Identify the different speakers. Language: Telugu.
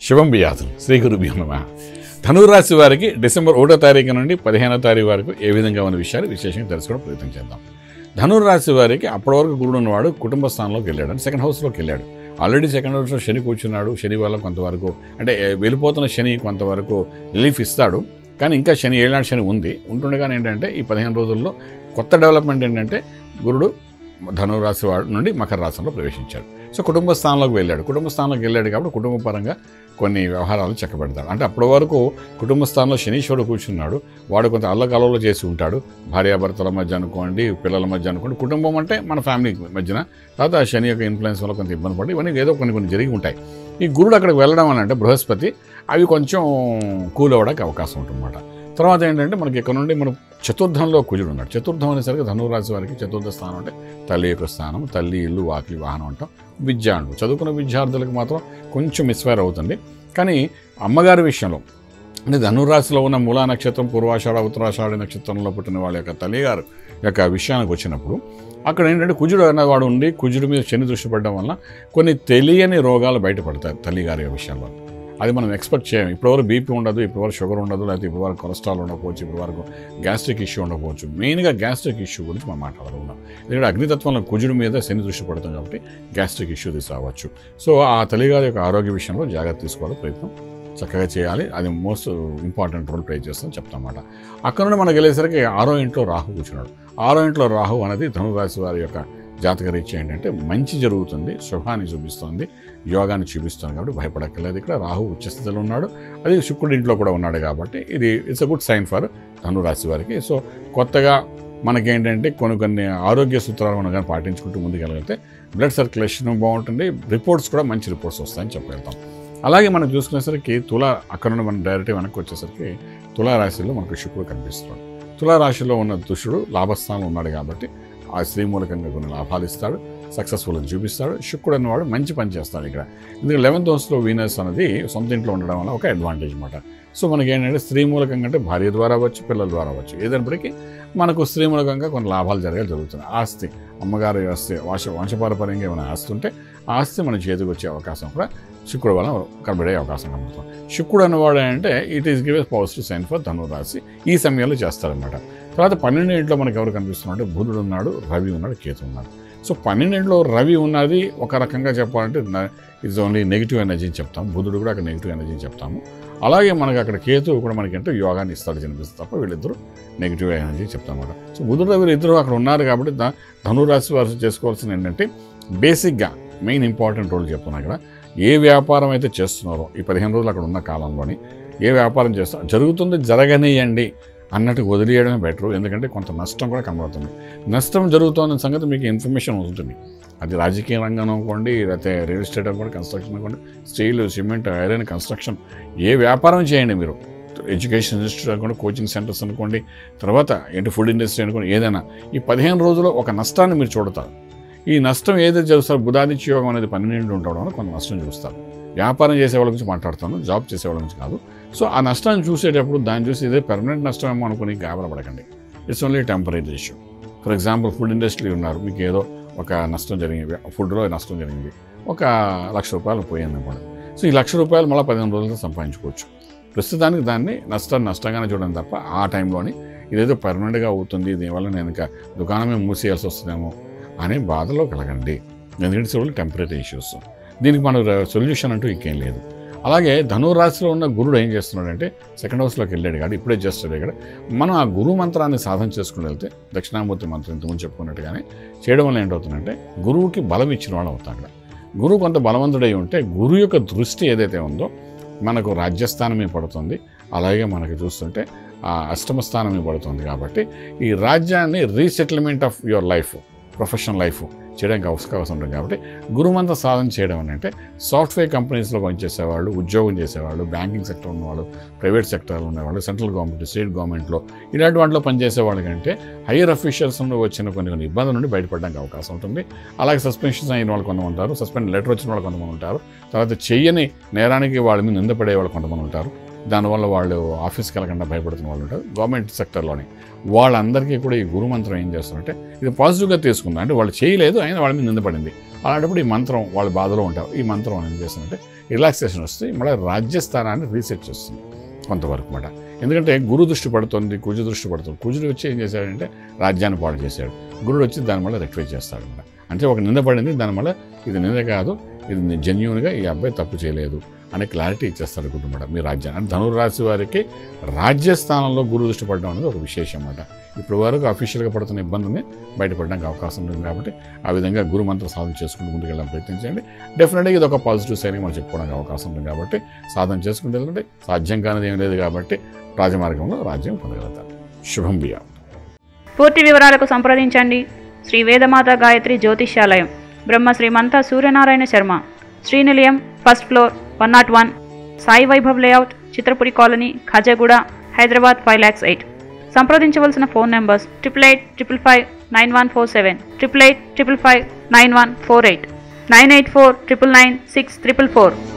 Speaker 1: శుభం బియాతం శ్రీ గురుభ్యో నమ ధనురాశి వారికి డిసెంబర్ ఒకటో తారీఖు నుండి పదిహేనో తారీఖు వరకు ఏ విధంగా ఉన్న విషయాలు విశేషంగా తెలుసుకోవడం ప్రయత్నం చేద్దాం ధనురాశి వారికి అప్పటి వరకు గురుడు ఉన్నవాడు కుటుంబ స్థానంలోకి వెళ్ళాడు అంటే సెకండ్ హౌస్లోకి వెళ్ళాడు ఆల్రెడీ సెకండ్ హౌస్లో శని కూర్చున్నాడు శని వల్ల కొంతవరకు అంటే ఏ, వెళ్ళిపోతున్న శని కొంతవరకు రిలీఫ్ ఇస్తాడు కానీ ఇంకా శని ఏళ్ళనాడు శని ఉంది ఉంటుండగానే ఏంటంటే ఈ పదిహేను రోజుల్లో కొత్త డెవలప్మెంట్ ఏంటంటే గురుడు ధనురాశి వాడు నుండి మకర రాశిలో ప్రవేశించాడు సో కుటుంబ స్థానంలోకి వెళ్ళాడు కుటుంబ స్థానంలోకి వెళ్ళాడు కాబట్టి కుటుంబ పరంగా కొన్ని వ్యవహారాలు చక్కబెడతాడు అంటే అప్పటి వరకు కుటుంబ స్థానంలో శనీశ్వరుడు కూర్చున్నాడు వాడు కొంత అల్లకలలో చేసి ఉంటాడు భార్యాభర్తల మధ్య అనుకోండి పిల్లల మధ్య అనుకోండి కుటుంబం అంటే మన ఫ్యామిలీ మధ్యన తర్వాత ఆ శని యొక్క ఇన్ఫ్లుయెన్స్ వల్ల కొంత ఇబ్బంది పడి ఇవన్నీ ఏదో కొన్ని కొన్ని జరిగి ఉంటాయి ఈ గురుడు అక్కడికి వెళ్ళడం అని అంటే బృహస్పతి అవి కొంచెం కూల్ అవ్వడానికి అవకాశం ఉంటుందన్నమాట తర్వాత ఏంటంటే మనకి ఇక్కడ నుండి మనం చతుర్థంలో కుజుడు ఉన్నాడు చతుర్థం అనేసరికి ధనురాశి వారికి చతుర్థ స్థానం అంటే తల్లి యొక్క స్థానం తల్లి ఇల్లు వాకిలి వాహనం అంటాం విద్య అంటాం చదువుకున్న విద్యార్థులకు మాత్రం కొంచెం మిస్ఫైర్ అవుతుంది కానీ అమ్మగారి విషయంలో అంటే ధనురాశిలో ఉన్న మూలా నక్షత్రం పూర్వాషాఢ ఉత్తరాషాఢ నక్షత్రంలో పుట్టిన వాళ్ళ యొక్క తల్లిగారు యొక్క విషయానికి వచ్చినప్పుడు అక్కడ ఏంటంటే కుజుడు అనేవాడు ఉండి కుజుడు మీద శని దృష్టి పడడం వల్ల కొన్ని తెలియని రోగాలు బయటపడతాయి తల్లిగారి విషయంలో అది మనం ఎక్స్పెక్ట్ చేయం ఇప్పటివరకు బీపీ ఉండదు ఇప్పటివరకు షుగర్ ఉండదు లేకపోతే ఇప్పటివరకు కొలెస్ట్రాల్ ఉండకపోవచ్చు ఇప్పటివరకు గ్యాస్ట్రిక్ ఇష్యూ ఉండకపోవచ్చు మెయిన్గా గ్యాస్ట్రిక్ ఇష్యూ గురించి మనం మాట్లాడుకున్నాం ఎందుకంటే అగ్నితత్వంలో కుజుడు మీద శని దృష్టి పడుతుంది కాబట్టి గ్యాస్ట్రిక్ ఇష్యూ తీసుకురావచ్చు సో ఆ తల్లిగారి యొక్క ఆరోగ్య విషయంలో జాగ్రత్త తీసుకోవాలి ప్రయత్నం చక్కగా చేయాలి అది మోస్ట్ ఇంపార్టెంట్ రోల్ ప్లే చేస్తుందని చెప్తామాట అక్కడ నుండి మనకు వెళ్ళేసరికి ఆరో ఇంట్లో రాహు కూర్చున్నాడు ఆరో ఇంట్లో రాహు అనేది ధనురాశి వారి యొక్క జాతక రీత్యా ఏంటంటే మంచి జరుగుతుంది శుభాన్ని చూపిస్తుంది యోగాన్ని చూపిస్తుంది కాబట్టి భయపడక్కర్లేదు ఇక్కడ రాహు ఉచ్చస్థితిలో ఉన్నాడు అది శుక్రుడి ఇంట్లో కూడా ఉన్నాడు కాబట్టి ఇది it's uh good sign for ధనురాశి వారికి సో కొత్తగా మనకేంటంటే కొన్ని కొన్ని ఆరోగ్య సూత్రాలు మనం కానీ పాటించుకుంటూ ముందుకెళ్ళగలిగితే బ్లడ్ సర్క్యులేషన్ బాగుంటుంది రిపోర్ట్స్ కూడా మంచి రిపోర్ట్స్ వస్తాయని చెప్పగలుగుతాం అలాగే మనం చూసుకునేసరికి తుల అక్కడ నుండి మనం డైరెక్ట్ వెనక్కి వచ్చేసరికి తులారాశిలో మనకు శుక్రుడు కనిపిస్తున్నాడు తులారాశిలో ఉన్న దుష్టుడు లాభస్థానంలో ఉన్నాడు కాబట్టి ఆ స్త్రీ మూలకంగా కొన్ని లాభాలు ఇస్తాడు సక్సెస్ఫుల్ అని చూపిస్తాడు శుక్రుడు అనేవాడు మంచి పని చేస్తాడు ఇక్కడ ఎందుకంటే లెవెన్త్ హౌస్లో వీనస్ అనేది సొంత ఇంట్లో ఉండడం వల్ల ఒక అడ్వాంటేజ్ అనమాట సో మనకి ఏంటంటే స్త్రీ మూలకంగా అంటే భార్య ద్వారా అవ్వచ్చు పిల్లల ద్వారా అవ్వచ్చు ఏదైనప్పటికీ మనకు స్త్రీ మూలకంగా కొన్ని లాభాలు జరగాలి జరుగుతుంది ఆస్తి అమ్మగారి ఆస్తి వంశ వంశపారపర్యంగా ఏమైనా ఆస్తి ఉంటే ఆ ఆస్తి మన చేతికి వచ్చే అవకాశం కూడా శుక్రుడు వల్ల కనబడే అవకాశం కనబడుతుంది శుక్రుడు అన్నవాడు అంటే it is give a positive sign for ధనురాశి ఈ సమయంలో చేస్తారనమాట తర్వాత పన్నెండు ఇంట్లో మనకి ఎవరు కనిపిస్తున్నాడు బుధుడు ఉన్నాడు రవి ఉన్నాడు కేతు ఉన్నాడు సో పన్నెండింటిలో రవి ఉన్నది ఒక రకంగా చెప్పాలంటే ఇట్స్ ఓన్లీ నెగిటివ్ ఎనర్జీ అని చెప్తాం బుధుడు కూడా అక్కడ నెగిటివ్ ఎనర్జీ అని చెప్తాము అలాగే మనకి అక్కడ కేతు కూడా మనకి అంటే యోగాన్ని ఇస్తాడు కనిపిస్తుంది తప్ప వీళ్ళిద్దరూ నెగిటివ్ ఎనర్జీ చెప్తామన్నమాట సో బుధుడు రవి ఇద్దరు అక్కడ ఉన్నారు కాబట్టి ద- ధనురాశి వారు చేసుకోవాల్సిన ఏంటంటే బేసిక్గా మెయిన్ ఇంపార్టెంట్ రోల్ చెప్తున్నా ఇక్కడ ఏ వ్యాపారం అయితే చేస్తున్నారో ఈ పదిహేను రోజులు అక్కడ ఉన్న కాలంలోని ఏ వ్యాపారం చేస్తారో జరుగుతుంది జరగనీయండి అన్నట్టు వదిలేయడమే బెటర్ ఎందుకంటే కొంత నష్టం కూడా కనబడుతుంది నష్టం జరుగుతోంది సంగతి మీకు ఇన్ఫర్మేషన్ ఉంటుంది అది రాజకీయ రంగం అనుకోండి లేకపోతే రియల్ ఎస్టేట్ అనుకోండి కన్స్ట్రక్షన్ అనుకోండి స్టీల్ సిమెంట్ ఐరన్ కన్స్ట్రక్షన్ ఏ వ్యాపారం చేయండి మీరు ఎడ్యుకేషన్ ఇన్స్టిట్యూట్ అనుకోండి కోచింగ్ సెంటర్స్ అనుకోండి తర్వాత ఏంటి ఫుడ్ ఇండస్ట్రీ అనుకోండి ఏదైనా ఈ పదిహేను రోజుల్లో ఒక నష్టాన్ని మీరు చూడతారు ఈ నష్టం ఏదైతే చూస్తారో బుధాదిత్య యోగం అనేది పన్నెండు ఉండడం వల్ల కొంత నష్టం చూస్తారు వ్యాపారం చేసే వాళ్ళ గురించి మాట్లాడుతాను జాబ్ చేసే వాళ్ళ గురించి కాదు సో ఆ నష్టాన్ని చూసేటప్పుడు దాన్ని చూసి ఇదే పెర్మనెంట్ నష్టం ఏమో అనుకుని గాబరపడకండి it's only temporary issue for example food industry ఉన్నారు మీకు ఏదో ఒక నష్టం జరిగింది ఫుడ్లో నష్టం జరిగింది ఒక లక్ష రూపాయలు పోయింది అనుకోండి సో ఈ లక్ష రూపాయలు మళ్ళీ పదిహేను రోజులతో సంపాదించుకోవచ్చు ప్రస్తుతానికి దాన్ని నష్టాన్ని నష్టంగానే చూడడం తప్ప ఆ టైంలోని ఇదేదో పర్మనెంట్గా అవుతుంది దీనివల్ల నేను ఇంకా దుకాణమే మూసేయాల్సి వస్తుందేమో అనే బాధలో కలగండి ఎందుకంటే ఓన్లీ టెంపరీ ఇష్యూస్ దీనికి మన సొల్యూషన్ అంటూ ఇంకేం లేదు అలాగే ధనురాశిలో ఉన్న గురుడు ఏం చేస్తున్నాడంటే సెకండ్ హౌస్లోకి వెళ్ళాడు కాదు ఇప్పుడే చేస్తాడు ఇక్కడ మనం ఆ గురు మంత్రాన్ని సాధన చేసుకుని వెళ్తే దక్షిణామూర్తి మంత్రం ఇంతకుముందు చెప్పుకున్నట్టుగానే చేయడం వల్ల ఏంటవుతుందంటే గురువుకి బలం ఇచ్చిన వాడు అవుతాం అక్కడ గురువు కొంత బలవంతుడై ఉంటే గురువు యొక్క దృష్టి ఏదైతే ఉందో మనకు రాజ్యస్థానమే పడుతుంది అలాగే మనకి చూస్తుంటే ఆ అష్టమ స్థానమే పడుతుంది కాబట్టి ఈ రాజ్యాన్ని resettlement of your life professional life చేయడానికి అవకాశం ఉంటుంది కాబట్టి గురుమంత సాధన చేయడం అని అంటే సాఫ్ట్వేర్ కంపెనీస్లో పనిచేసేవాళ్ళు ఉద్యోగం చేసేవాళ్ళు బ్యాంకింగ్ సెక్టర్ ఉన్నవాళ్ళు ప్రైవేట్ సెక్టర్లో ఉన్నవాళ్ళు సెంట్రల్ గవర్నమెంట్ స్టేట్ గవర్నమెంట్లో ఇలాంటి వాటిలో పనిచేసే వాళ్ళకంటే హయ్యర్ అఫీషియల్స్ నుండి వచ్చిన కొన్ని కొన్ని ఇబ్బందుల నుండి బయటపడడానికి అవకాశం ఉంటుంది అలాగే సస్పెన్షన్స్ అయిన వాళ్ళు కొంతమంది ఉంటారు సస్పెండ్ లెటర్ వచ్చిన వాళ్ళు కొంతమంది ఉంటారు తర్వాత చెయ్యని నేరానికి వాళ్ళ మీద నిందపడే వాళ్ళు కొంతమంది ఉంటారు దానివల్ల వాళ్ళు ఆఫీస్కి వెళ్ళకుండా భయపడుతున్న వాళ్ళు ఉంటారు గవర్నమెంట్ సెక్టర్లోని వాళ్ళందరికీ కూడా ఈ గురు మంత్రం ఏం చేస్తారంటే ఇది పాజిటివ్గా తీసుకుంది అంటే వాళ్ళు చేయలేదు అయినా వాళ్ళ మీద నిందపడింది అలాంటప్పుడు ఈ మంత్రం వాళ్ళ బాధలో ఉంటారు ఈ మంత్రం ఏం చేస్తుందంటే రిలాక్సేషన్ వస్తుంది మళ్ళీ రాజ్యస్థానాన్ని రీసెట్ చేస్తుంది కొంతవరకు మాట ఎందుకంటే గురు దృష్టి పడుతుంది కుజ దృష్టి పడుతుంది కుజుడు వచ్చి ఏం చేశాడంటే రాజ్యాన్ని పాడు చేశాడు గురుడు వచ్చి దాని వల్ల రెక్టిఫై చేస్తాడు అనమాట అంటే ఒక నింద పడింది దానివల్ల ఇది నింద కాదు ఇది జెన్యున్గా ఈ అబ్బాయి తప్పు చేయలేదు అనే క్లారిటీ ఇచ్చేస్తారు కుటుంబం మీ రాజ్యాన్ని అంటే ధనురాశి వారికి రాజ్యస్థానంలో గురు దృష్టి పడడం అనేది ఒక విశేషం అన్నమాట ఇప్పుడు వరకు అఫీషియల్గా పడుతున్న ఇబ్బందిని బయటపడడానికి అవకాశం ఉంది కాబట్టి ఆ విధంగా గురు మంత్ర సాధన చేసుకుంటూ ముందుకు వెళ్ళడం ప్రయత్నించండి డెఫినెట్గా ఇది ఒక పాజిటివ్ సైన్ మనం చెప్పుకోవడానికి అవకాశం ఉంది కాబట్టి సాధన చేసుకుంటూ వెళ్ళండి సాధ్యం కానిది ఏం లేదు కాబట్టి రాజమార్గంలో రాజ్యం పొందగలుగుతారు శుభం బియా
Speaker 2: పూర్తి వివరాలకు సంప్రదించండి శ్రీ వేదమాత గాయత్రి జ్యోతిష్యాలయం Brahma Shrimanta Suryanarayana Sharma Srinilayam first floor one nought one Sai Vaibhav layout Chitrapuri colony Khajaguda Hyderabad five lakhs eight సంప్రదించవలసిన phone numbers triple eight triple five nine one four seven triple eight triple five nine one four eight nine eight four triple nine six triple four